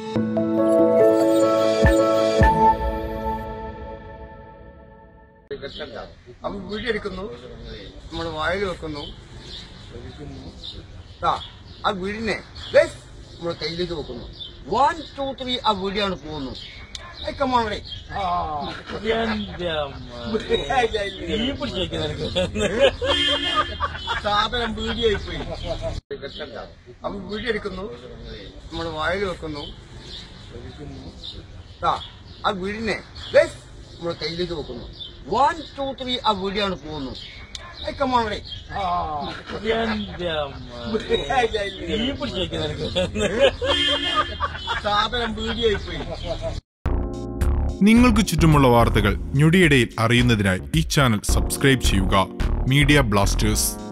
അപ്പൊ വീഡിയോ എടുക്കുന്നു നമ്മൾ വായിൽ വെക്കുന്നു ആ ആ വീടിനെ നമ്മൾ കയ്യിലേക്ക് വെക്കുന്നു വൺ ടു ത്രീ ആ വീഡിയോ പോകുന്നു കമാണേ സാധനം വീഡിയോ ആയിപ്പോയി അപ്പൊ വീഡിയോ എടുക്കുന്നു നമ്മൾ വായിൽ വെക്കുന്നു ആ ആ വീടിനെ നമ്മൾ കയ്യിലേക്ക് വെക്കുന്നു വൺ ടു ത്രീ ആ വീഡിയോ പോകുന്നു കമാണേ സാധനം വീഡിയോ ആയിപ്പോയി നിങ്ങൾക്ക് ചുറ്റുമുള്ള വാർത്തകൾ ഞൊടിയിടയിൽ അറിയുന്നതിനായി ഈ ചാനൽ സബ്സ്ക്രൈബ് ചെയ്യുക മീഡിയ ബ്ലാസ്റ്റേഴ്സ്